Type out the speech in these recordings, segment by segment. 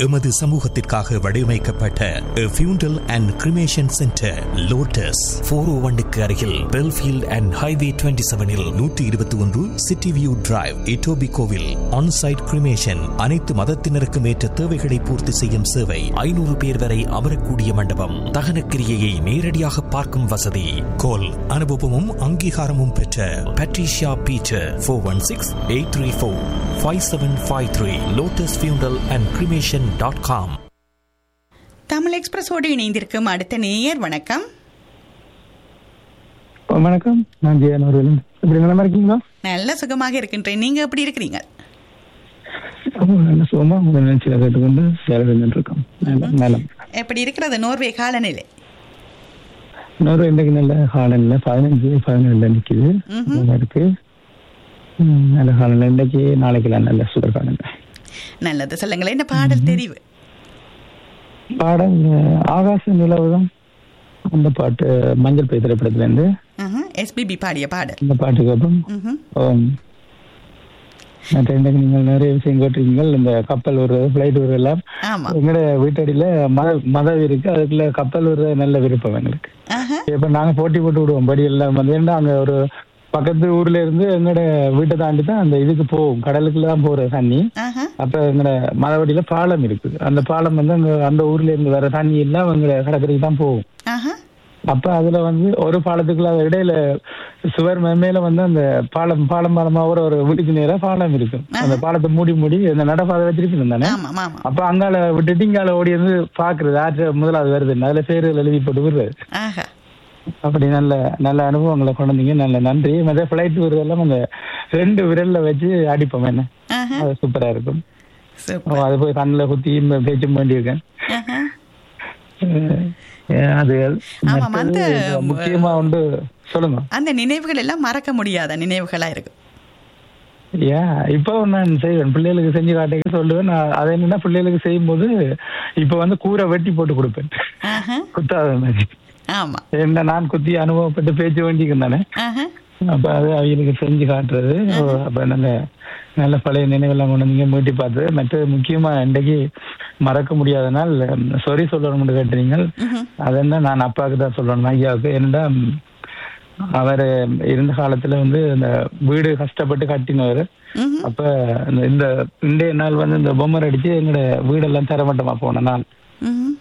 எமது சமூகத்திற்காக வடிவமைக்கப்பட்ட funeral and cremation centre Lotus four O ஒன்னுக்கு அருகில் பெல்ஃபீல்ட் அண்ட் ஹைவே டுவெண்ட்டி செவனில் நூற்றி இருபத்தி ஒன்று சிட்டி வியூ டிரைவ் இட்டோபி கோவில் ஆன்சைட் கிரிமேஷன் அனைத்து மதத்தினருக்கும் ஏற்ற தேவைகளை பூர்த்தி செய்யும் சேவை ஐநூறு பேர் வரை அமரக்கூடிய மண்டபம் தகன கிரியையை நேரடியாக பார்க்கும் வசதி கோல் அனுபவமும் அங்கீகாரமும் பெற்ற Patricia Peter four one six eight three four five seven five three Lotus funeral and cremation dot com தமிழ் எக்ஸ்பிரஸோடு இணைந்திருக்கும் அடுத்த நேயர் வணக்கம் வணக்கம் நான் ஜெயன் அவர்கள் இப்படி நல்லா இருக்கீங்களா நல்ல சுகமாக இருக்கின்றேன் நீங்க எப்படி இருக்கிறீங்க ரொம்ப நல்ல சுகமா உங்க நினைச்சில கேட்டுக்கொண்டு வேலை செஞ்சுட்டு இருக்கோம் நல்லா நலம் எப்படி இருக்கிறது நோர்வே காலநிலை இன்னொரு இன்றைக்கு நல்ல காலநிலை பதினஞ்சு பதினேழுல நிக்குது நல்லா இருக்கு ம், நல்ல காலநிலை இன்னைக்கு நாளைக்கு நல்ல சுடர் காலநிலை நல்லது சொல்லுங்களேன் இந்த பாடல் தெரிவு பாடல் அஹ், ஆகாச நிலவுதான் அந்த பாட்டு மஞ்சள் பை திரைப்படத்துல இருந்து எஸ்பிபி பாடிய பாடல் இந்த பாட்டுக்கு அப்புறம் ம்ஹும். ஆம். மற்ற இன்றைக்கு நீங்கள் நிறைய விஷயம் கேட்டிருக்கீங்கள் இந்த கப்பல் வருவது ஃபிளைட் வருவது எல்லாம் ஆமா எங்கட வீட்டடியில மத மதம் இருக்கு அதுக்குள்ள கப்பல் வருவது நல்ல விருப்பம் எங்களுக்கு ஆஹா. இப்ப நாங்க போட்டி போட்டு விடுவோம் படி எல்லாம் வந்து ஏன்னா அங்க ஒரு பக்கத்து ஊர்ல இருந்து எங்கட வீட்டை தாண்டி தான் அந்த இதுக்கு போகும் கடலுக்குள்ள தான் போற தண்ணி ஆஹா. அப்ப எங்கட மதவடியில பாலம் இருக்கு அந்த பாலம் வந்து அங்க அந்த ஊர்ல இருந்து வர தண்ணி எல்லாம் எங்கட கடற்கரைக்கு தான் போகும் ஆஹா. அப்ப அதுல வந்து ஒரு பாலத்துக்குள்ள அது இடையில சுவர் மேல வந்து அந்த பாலம் பாலம் பாலமா ஒரு ஒரு வீட்டுக்கு நேரா பாலம் இருக்கு அந்த பாலத்தை மூடி மூடி அந்த நடப்பாதை வச்சிருக்கணும் தானே ஆமா ஆமா அப்ப அங்கால விட்டுட்டு இங்கால ஓடி வந்து பாக்குறது ஆற்று முதலாவது வருது அதுல பேர்கள் எழுதி போட்டு விடுறது ஆஹா அப்படி நல்ல நல்ல அனுபவங்களை கொண்டு வந்தீங்க நல்ல நன்றி மற்ற பிளைட் வருதெல்லாம் அந்த ரெண்டு விரல்ல வச்சு அடிப்போம் என்ன ஆஹா. அது சூப்பரா இருக்கும் சூப்பர் ஓ, அது போய் கண்ணில் குத்தி பேச்சும் வேண்டியிருக்கேன் ஆஹா. அஹ் அது ஆமாம், மற்றது அந்த, இப்ப முக்கியமா உண்டு சொல்லுங்க அந்த நினைவுகள் எல்லாம் மறக்க முடியாத நினைவுகளா இருக்கு ஏன் இப்போ நான் செய்வேன் பிள்ளைகளுக்கு செஞ்சு காட்டுங்க சொல்லுவேன் நான் அதை என்னன்னா பிள்ளைகளுக்கு செய்யும்போது இப்போ வந்து கூரை வெட்டி போட்டு கொடுப்பேன் ஆஹா. குத்தாத மாதிரி ஆமா என்ன நான் குத்தி அனுபவப்பட்டு பேச்சு வேண்டிக்கு தானே ஆஹா. அப்ப அது அவங்களுக்கு செஞ்சு காட்டுறது ஓ, அப்ப நல்ல நல்ல பழைய நினைவெல்லாம் கொண்டு வந்தீங்க மீட்டி பார்த்து மற்ற முக்கியமா இன்றைக்கு மறக்க முடியாத நாள் சொரி சொல்லணும்னு கேட்டீங்க அது என்ன நான் அப்பாவுக்கு தான் சொல்லணும் ஐயாவுக்கு என்னடா ம், அவர் இருந்த காலத்துல வந்து இந்த வீடு கஷ்டப்பட்டு கட்டினவர் ம்ஹும். அப்ப இந்த- இந்த இன்றைய நாள் வந்து இந்த பொம்மை அடிச்சு எங்களோட வீடெல்லாம் தரமட்டமா போன நாள் ம்ஹும்.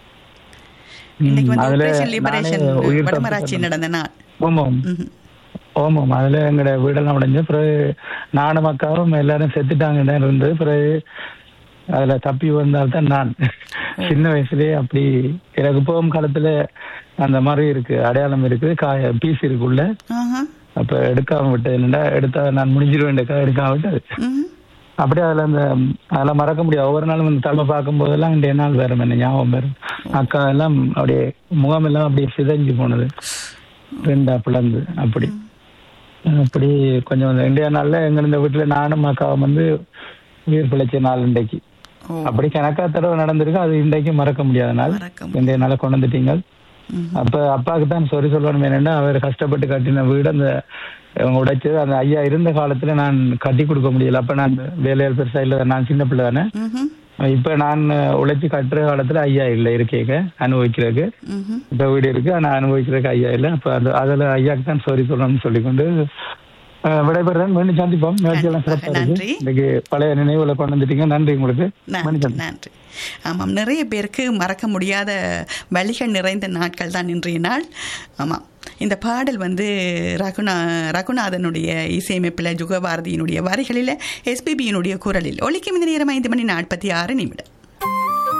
இன்னைக்கு வந்து அதுல ஆபரேஷன் நானே லிபரேஷன் உயிர் வடமராட்சி தப்பி நடந்த நாள் ஆமாம் ம்ஹும். ஆமாம் அதுல எங்களோட வீடெல்லாம் உடைஞ்சு பிறகு நானும் அக்காவும் எல்லாரும் செத்துட்டாங்கன்னு இருந்தது பிறகு அதுல தப்பி வந்தால்தான் நான் சின்ன வயசுலயே அப்படி எனக்கு போகும் காலத்துல அந்த மாதிரி இருக்கு அடையாளம் இருக்கு காய பீஸ் இருக்குள்ள ஆஹா. அப்ப எடுக்காம விட்டு என்னடா எடுத்தா நான் முடிஞ்சிருவேன் எடுக்காம விட்டு ம்ஹும். அப்படியே அதுல அந்த அதெல்லாம் மறக்க முடியாது ஒவ்வொரு நாளும் அந்த தலைமை பார்க்கும் போதெல்லாம் இன்றைய நாள் வேற என்ன ஞாபகம் வரும் அக்கா எல்லாம் அப்படியே முகம் எல்லாம் அப்படியே சிதைஞ்சு போனது ரெண்டா பிளந்து அப்படி அப்படி கொஞ்சம் இந்த இந்தியா நாள்ல எங்க இந்த வீட்டுல நானும் அக்காவும் வந்து உயிர் பிழைச்ச நாள் இன்றைக்கு ஓ. அப்படி கணக்கா தடவை நடந்திருக்கு அது இன்றைக்கு மறக்க முடியாத நாள் மறக்க முடியாது. இன்றைய நாளை கொண்டு வந்துட்டீங்க அப்ப அப்பாவுக்கு தான் சாரி சொல்லணும் என்னன்னா அவர் கஷ்டப்பட்டு கட்டின வீடு அந்த அவங்க உடைச்சது அந்த ஐயா இருந்த காலத்துல நான் கட்டி கொடுக்க முடியல அப்ப நான் வேலையால் பெருசா இல்ல நான் சின்ன பிள்ளை தானே ம்ஹும். இப்ப நான் உழைச்சு கட்டுற காலத்துல ஐயா இல்ல இருக்கேங்க அனுபவிக்கிறதுக்கு ம்ஹும். இப்ப வீடு இருக்கு ஆனா அனுபவிக்கிறதுக்கு ஐயா இல்ல அப்ப அது அதுல ஐயாக்கு தான் சாரி சொல்லணும்னு சொல்லிக்கொண்டு அஹ், விடைபெறேன் மீண்டும் சந்திப்போம் நிகழ்ச்சியெல்லாம் சிறப்பா இருக்கு நன்றி. இன்னைக்கு பழைய நினைவுகளை கொண்டு வந்துட்டீங்க நன்றி உங்களுக்கு நன்றி மணிகண்டன் நன்றி ஆமாம் நிறைய பேருக்கு மறக்க முடியாத வழிகள் நிறைந்த நாட்கள் தான் இன்றைய நாள் ஆமாம் இந்த பாடல் வந்து ரகுநா ரகுநாதனுடைய இசையமைப்பில் ஜுகபாரதியினுடைய வரிகளில் எஸ்பிபியினுடைய குரலில் ஒலிக்கும் இந்த நேரம் ஐந்து மணி நாற்பத்தி ஆறு நிமிடம்